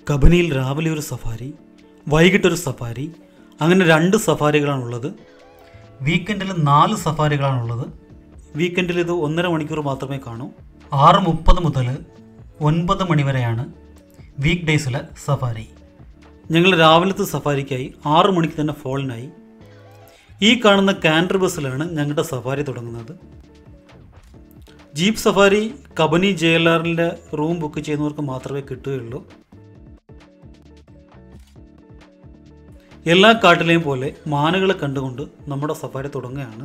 കബനിയിൽ രാവിലെ ഒരു safari വൈകിട്ടൊരു safari അങ്ങനെ രണ്ട് സഫാരികളാണുള്ളത് വീക്കെൻഡിൽ നാല് സഫാരികളാണുള്ളത് വീക്കെൻഡിൽ ഇത് ഒന്നര മണിക്കൂർ മാത്രമേ കാണൂ ആറ് മുപ്പത് മുതൽ ഒൻപത് മണി വരെയാണ് വീക്ക് ഡേയ്സിലെ സഫാരി ഞങ്ങൾ രാവിലത്തെ സഫാരിക്കായി ആറ് മണിക്ക് തന്നെ ഫോളിനായി ഈ കാണുന്ന കാൻഡർ ബസ്സിലാണ് ഞങ്ങളുടെ സഫാരി തുടങ്ങുന്നത് jeep safari Kabini J L ആറിൻ്റെ റൂം ബുക്ക് ചെയ്യുന്നവർക്ക് മാത്രമേ കിട്ടുകയുള്ളൂ എല്ലാ കാട്ടിലെയും പോലെ മാനുകളെ കണ്ടുകൊണ്ട് നമ്മുടെ സഫാരി തുടങ്ങുകയാണ്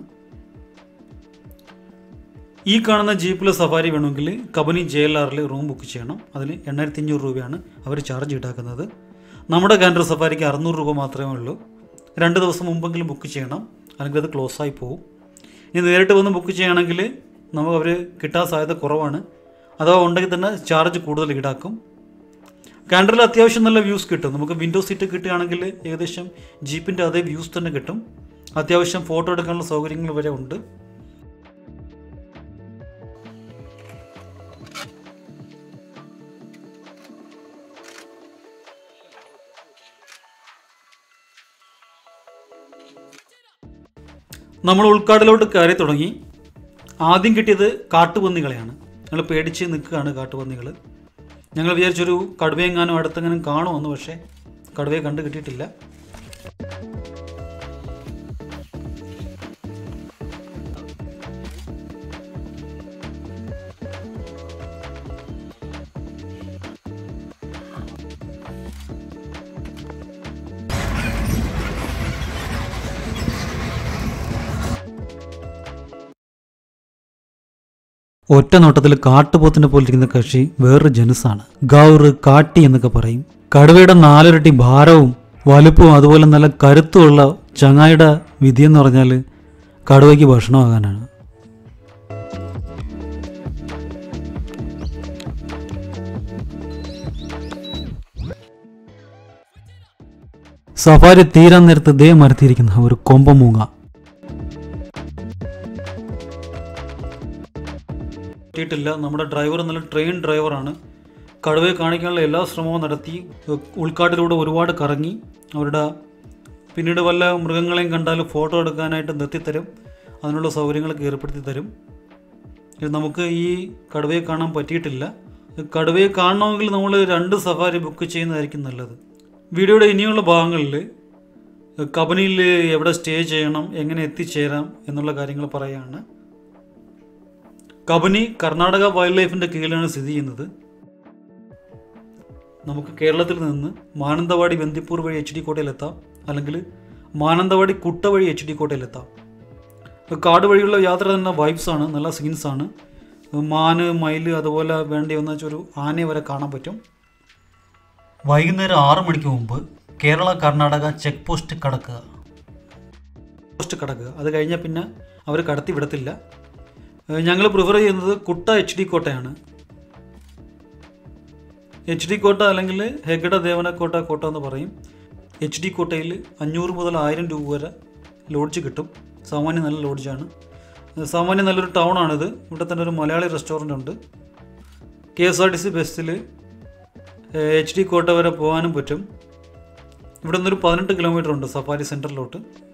ഈ കാണുന്ന ജീപ്പിലെ സഫാരി വേണമെങ്കിൽ കബനി ജെ എൽ ആറിൽ റൂം ബുക്ക് ചെയ്യണം അതിന് എണ്ണായിരത്തി അഞ്ഞൂറ് രൂപയാണ് അവർ ചാർജ് ഈടാക്കുന്നത് നമ്മുടെ കാൻഡർ സഫാരിക്ക് അറുന്നൂറ് രൂപ മാത്രമേ ഉള്ളൂ രണ്ട് ദിവസം മുമ്പെങ്കിലും ബുക്ക് ചെയ്യണം അല്ലെങ്കിൽ അത് ക്ലോസ് ആയി പോകും ഇനി നേരിട്ട് വന്ന് ബുക്ക് ചെയ്യുകയാണെങ്കിൽ നമുക്ക് അവർ കിട്ടാൻ സാധ്യത കുറവാണ് അഥവാ ഉണ്ടെങ്കിൽ തന്നെ ചാർജ് കൂടുതൽ ഈടാക്കും കാൻഡറിൽ അത്യാവശ്യം നല്ല വ്യൂസ് കിട്ടും നമുക്ക് വിൻഡോ സീറ്റ് കിട്ടുകയാണെങ്കിൽ ഏകദേശം ജീപ്പിൻ്റെ അതേ വ്യൂസ് തന്നെ കിട്ടും അത്യാവശ്യം ഫോട്ടോ എടുക്കാനുള്ള സൗകര്യങ്ങൾ വരെ ഉണ്ട് നമ്മൾ ഉൾക്കാടിലോട്ട് കയറി തുടങ്ങി ആദ്യം കിട്ടിയത് കാട്ടുപന്നികളെയാണ് ഞങ്ങൾ പേടിച്ച് നിൽക്കുകയാണ് കാട്ടുപന്നികൾ ഞങ്ങൾ വിചാരിച്ചൊരു കടുവയെങ്ങാനും അടുത്തെങ്ങാനും കാണുമെന്ന് പക്ഷേ കടുവയെ കണ്ടു കിട്ടിയിട്ടില്ല ഒറ്റ നോട്ടത്തിൽ കാട്ടുപോത്തിനെ പോലിരിക്കുന്ന കക്ഷി വേറൊരു ജനുസാണ് ഗൗറ് കാട്ടി എന്നൊക്കെ പറയും കടുവയുടെ നാലിരട്ടി ഭാരവും വലുപ്പവും അതുപോലെ നല്ല കരുത്തുമുള്ള ചങ്ങായിയുടെ വിധി എന്ന് പറഞ്ഞാൽ കടുവയ്ക്ക് ഭക്ഷണമാകാനാണ് സഫാരി തീരാൻ നേരത്ത് ദേ മരത്തിയിരിക്കുന്ന ഒരു കൊമ്പമൂങ്ങ പറ്റിയിട്ടില്ല നമ്മുടെ ഡ്രൈവർ നല്ല ട്രെയിൻ ഡ്രൈവറാണ് കടുവയെ കാണിക്കാനുള്ള എല്ലാ ശ്രമവും നടത്തി ഉൾക്കാട്ടിലൂടെ ഒരുപാട് കറങ്ങി അവരുടെ പിന്നീട് വല്ല മൃഗങ്ങളെയും കണ്ടാൽ ഫോട്ടോ എടുക്കാനായിട്ട് നിർത്തിത്തരും അതിനുള്ള സൗകര്യങ്ങളൊക്കെ ഏർപ്പെടുത്തി തരും ഇത് നമുക്ക് ഈ കടുവയെ കാണാൻ പറ്റിയിട്ടില്ല കടുവയെ കാണണമെങ്കിൽ നമ്മൾ രണ്ട് സഫാരി ബുക്ക് ചെയ്യുന്നതായിരിക്കും നല്ലത് വീഡിയോയുടെ ഇനിയുള്ള ഭാഗങ്ങളിൽ കബനിയിൽ എവിടെ സ്റ്റേ ചെയ്യണം എങ്ങനെ എത്തിച്ചേരാം എന്നുള്ള കാര്യങ്ങൾ പറയുകയാണ് കബനി കർണാടക വൈൽഡ് ലൈഫിൻ്റെ കീഴിലാണ് സ്ഥിതി ചെയ്യുന്നത് നമുക്ക് കേരളത്തിൽ നിന്ന് മാനന്തവാടി ബന്ദിപ്പൂർ വഴി എച്ച് ഡി കോട്ടയിലെത്താം അല്ലെങ്കിൽ മാനന്തവാടി കുട്ട വഴി എച്ച് ഡി കോട്ടയിലെത്താം കാട് വഴിയുള്ള യാത്ര തന്നെ വൈബ്സ് ആണ് നല്ല സീൻസ് ആണ് മാന് മയില് അതുപോലെ വേണ്ടി വന്ന ഒരു ആനയെ വരെ കാണാൻ പറ്റും വൈകുന്നേരം ആറ് മണിക്ക് മുമ്പ് കേരള കർണാടക ചെക്ക് പോസ്റ്റ് കടക്കുക പോസ്റ്റ് കടക്കുക അത് കഴിഞ്ഞാൽ പിന്നെ അവർ കടത്തി വിടത്തില്ല ഞങ്ങൾ പ്രിഫർ ചെയ്യുന്നത് കുട്ട എച്ച് ഡി കോട്ടയാണ് എച്ച് ഡി കോട്ട അല്ലെങ്കിൽ ഹെഗഡ ദേവനക്കോട്ട കോട്ട എന്ന് പറയും എച്ച് ഡി കോട്ടയിൽ അഞ്ഞൂറ് മുതൽ ആയിരം രൂപ വരെ ലോഡ്ജ് കിട്ടും സാമാന്യം നല്ല ലോഡ്ജാണ് സാമാന്യം നല്ലൊരു ടൗൺ ആണിത് ഇവിടെ തന്നെ ഒരു മലയാളി റെസ്റ്റോറൻ്റ് ഉണ്ട് K S R T C ബസ്സിൽ എച്ച് ഡി കോട്ട വരെ പോകാനും പറ്റും ഇവിടെ നിന്നൊരു പതിനെട്ട് കിലോമീറ്റർ ഉണ്ട് സഫാരി സെൻറ്ററിലോട്ട്